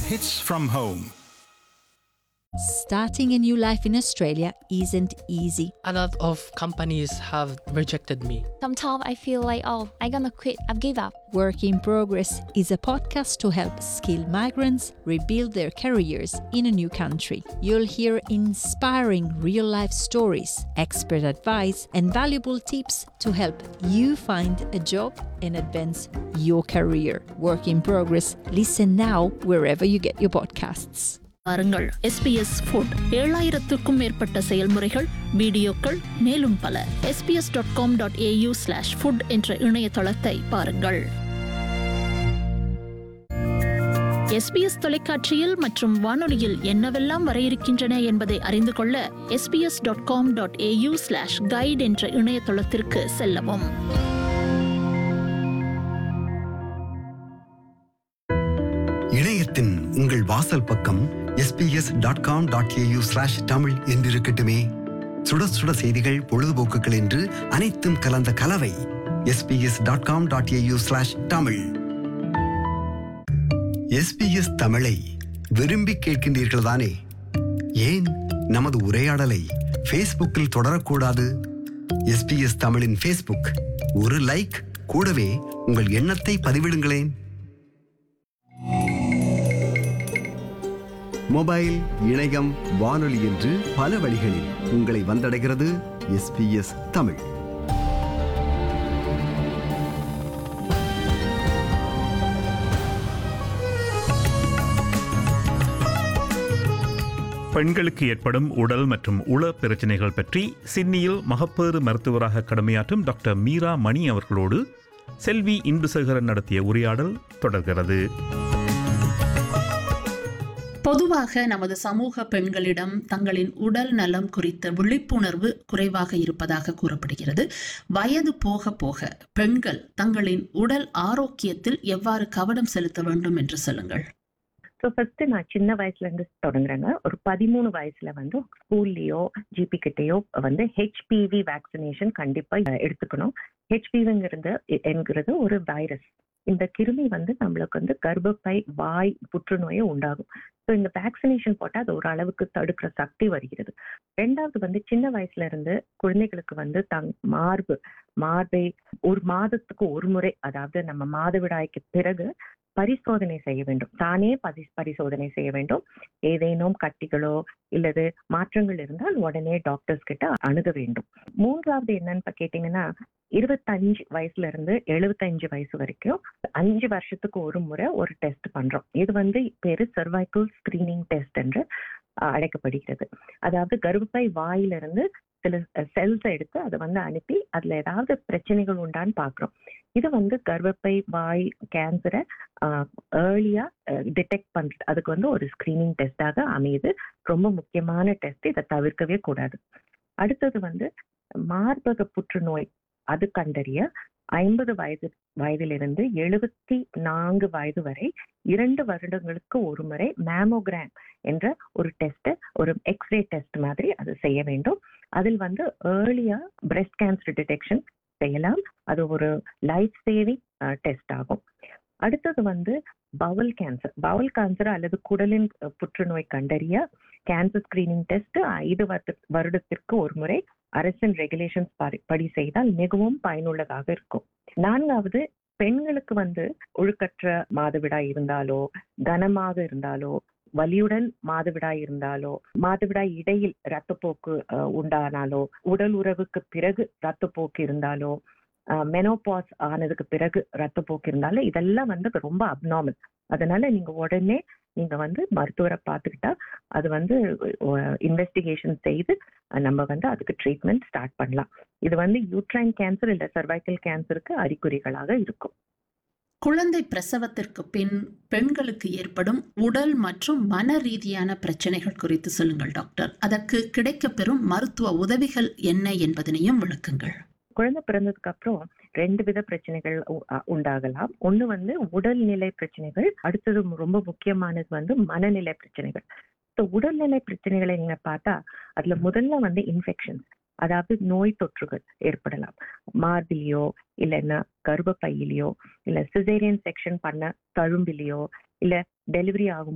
hits from home. Starting a new life in Australia isn't easy. A lot of companies have rejected me. Sometimes I feel like, oh, I'm gonna quit, I've give up. Work in Progress is a podcast to help skilled migrants rebuild their careers in a new country. You'll hear inspiring real life stories, expert advice, and valuable tips to help you find a job and advance your career. Work in Progress. Listen now wherever you get your podcasts. பாருங்கள் SBS food ஏழாயிரத்துக்கும் மேற்பட்ட செயல்முறைகள் வீடியோக்கள் மேலும் பல SBS dot com dot AU slash food என்ற இணையதளத்தை பாருங்கள் எஸ்பிஎஸ் தொலைக்காட்சியில் மற்றும் வானொலியில் என்னவெல்லாம் வர இருக்கின்றன என்பதை அறிந்து கொள்ள SBS dot com dot AU slash guide என்ற இணையதளத்திற்கு செல்லவும் இணையத்தின் உங்கள் வாசல் பக்கம் SBS dot com dot AU slash Tamil என்றிருக்கட்டுமே சுட சுட செய்திகள் பொழுதுபோக்குகள் என்று அனைத்தும் கலந்த கலவை SBS dot com dot AU slash Tamil SBS தமிழை விரும்பி கேட்கின்றீர்கள் தானே ஏன் நமது உரையாடலை ஃபேஸ்புக்கில் தொடரக்கூடாது எஸ்பிஎஸ் தமிழின் ஃபேஸ்புக் ஒரு லைக் கூடவே உங்கள் எண்ணத்தை பதிவிடுங்களேன் மொபைல் இணையம் வானொலி என்று பல வழிகளில் உங்களை வந்தடைகிறது எஸ்பிஎஸ் தமிழ் பெண்களுக்கு ஏற்படும் உடல் மற்றும் உள பிரச்சனைகள் பற்றி சிட்னியில் மகப்பேறு மருத்துவராக கடமையாற்றும் டாக்டர் மீரா மணி அவர்களோடு செல்வி இந்துசேகரன் நடத்திய உரையாடல் தொடர்கிறது பொதுவாக நமது சமூக பெண்களிடம் தங்களின் உடல் நலம் குறித்த விழிப்புணர்வு குறைவாக இருப்பதாக கூறப்படுகிறது வயது போக போக பெண்கள் தங்களின் உடல் ஆரோக்கியத்தில் எவ்வாறு கவனம் செலுத்த வேண்டும் என்று சொல்லுங்கள் ஸோ ஃபர்ஸ்ட் நான் சின்ன வயசுல இருந்து தொடங்குறேங்க ஒரு பதிமூணு வயசுல வந்து ஸ்கூல்லயோ ஜிபி கிட்டயோ வந்து ஹெச்பிவி வேக்சினேஷன் கண்டிப்பா எடுத்துக்கணும் ஹெச்பிவிங்கிறது என்கிறது ஒரு வைரஸ் இந்த கிருமி வந்து நம்மளுக்கு வந்து கர்ப்பப்பை வாய் புற்றுநோயை உண்டாகும் ஸோ இந்த வேக்சினேஷன் போட்டால் அது ஒரு அளவுக்கு தடுக்கிற சக்தி வருகிறது ரெண்டாவது வந்து சின்ன வயசுல இருந்து குழந்தைகளுக்கு வந்து தங் மார்பு மார்பை ஒரு மாதத்துக்கு ஒரு முறை அதாவது நம்ம மாதவிடாய்க்கு பிறகு பரிசோதனை செய்ய வேண்டும் தானே பரி பரிசோதனை செய்ய வேண்டும் ஏதேனும் கட்டிகளோ இல்லது மாற்றங்கள் இருந்தால் உடனே டாக்டர்ஸ் கிட்ட அணுக வேண்டும் மூன்றாவது என்னன்னு கேட்டீங்கன்னா இருபத்தஞ்சு வயசுல இருந்து எழுபத்தஞ்சு வயசு வரைக்கும் அஞ்சு வருஷத்துக்கு ஒரு முறை ஒரு டெஸ்ட் பண்றோம் இது வந்து பேரு சர்வைக்கல் ஸ்கிரீனிங் டெஸ்ட் என்று அழைக்கப்படுகிறது அதாவது கர்ப்பப்பை வாயிலிருந்து சில செல்ஸ் எடுத்து அதை வந்து அனுப்பி அதுல ஏதாவது பிரச்சனைகள் உண்டான்னு பாக்குறோம் இது வந்து கர்ப்பப்பை வாய் கேன்சரை ஏர்லியா டிடெக்ட் பண்றது அதுக்கு வந்து ஒரு ஸ்கிரீனிங் டெஸ்டாக அமையுது ரொம்ப முக்கியமான டெஸ்ட் இதை தவிர்க்கவே கூடாது அடுத்தது வந்து மார்பக புற்றுநோய் அது கண்டறிய ஐம்பது வயது வயதிலிருந்து எழுபத்தி நான்கு வயது வரை இரண்டு வருடங்களுக்கு ஒரு முறை மேமோகிராம் என்ற ஒரு டெஸ்ட் ஒரு எக்ஸ்ரே டெஸ்ட் மாதிரி அது செய்ய வேண்டும் அதில் வந்து ஏர்லியா பிரெஸ்ட் கேன்சர் டிடெக்ஷன் செய்யலாம் அது ஒரு லைஃப் சேவிங் டெஸ்ட் ஆகும் அடுத்தது வந்து பவல் கேன்சர் பவல் கேன்சர் அல்லது குடலின் புற்றுநோய் கண்டறிய கேன்சர் ஸ்கிரீனிங் டெஸ்ட் ஐந்து வருடத்திற்கு ஒரு முறை அரசின் ரெகுலேஷன்ஸ் படி செய்தால் மிகவும் பயனுள்ளதாக இருக்கும் நான்காவது பெண்களுக்கு வந்து ஒழுக்கற்ற மாதவிடாய் இருந்தாலோ கனமாக இருந்தாலோ வலியுடன் மாதவிடாய் இருந்தாலோ மாதவிடாய் இடையில் ரத்தப்போக்கு உண்டானாலோ உடல் உறவுக்கு பிறகு ரத்தப்போக்கு இருந்தாலோ மெனோபாஸ் ஆனதுக்கு பிறகு ரத்தப்போக்கு இருந்தாலும் இதெல்லாம் வந்து ரொம்ப அப்நார்மல் அதனால நீங்க உடனே நீங்க வந்து மருத்துவரை பார்த்துக்கிட்டா அது வந்து இன்வெஸ்டிகேஷன் செய்து நம்ம வந்து அதுக்கு ட்ரீட்மெண்ட் ஸ்டார்ட் பண்ணலாம் இது வந்து யூட்ரைன் கேன்சர் இல்ல சர்வைக்கல் கேன்சருக்கு அறிகுறிகளாக இருக்கும் குழந்தை பிரசவத்திற்கு பின் பெண்களுக்கு ஏற்படும் உடல் மற்றும் மன ரீதியான பிரச்சனைகள் குறித்து சொல்லுங்கள் டாக்டர் அதற்கு கிடைக்கப்பெறும் மருத்துவ உதவிகள் என்ன என்பதனையும் விளக்குங்கள் குழந்தை பிறந்ததுக்கு அப்புறம் ரெண்டு வித பிரச்சனைகள் உண்டாகலாம் ஒண்ணு வந்து உடல்நிலை பிரச்சனைகள் அடுத்தது ரொம்ப முக்கியமானது வந்து மனநிலை பிரச்சனைகள் ஸோ உடல்நிலை பிரச்சனைகளை நீங்க பார்த்தா அதுல முதல்ல வந்து இன்ஃபெக்ஷன்ஸ் அதாவது நோய் தொற்றுகள் ஏற்படலாம் மார்பிலையோ இல்லைன்னா கர்ப்பப்பையிலையோ இல்ல சிசேரியன் செக்ஷன் பண்ண தழும்பிலையோ இல்ல டெலிவரி ஆகும்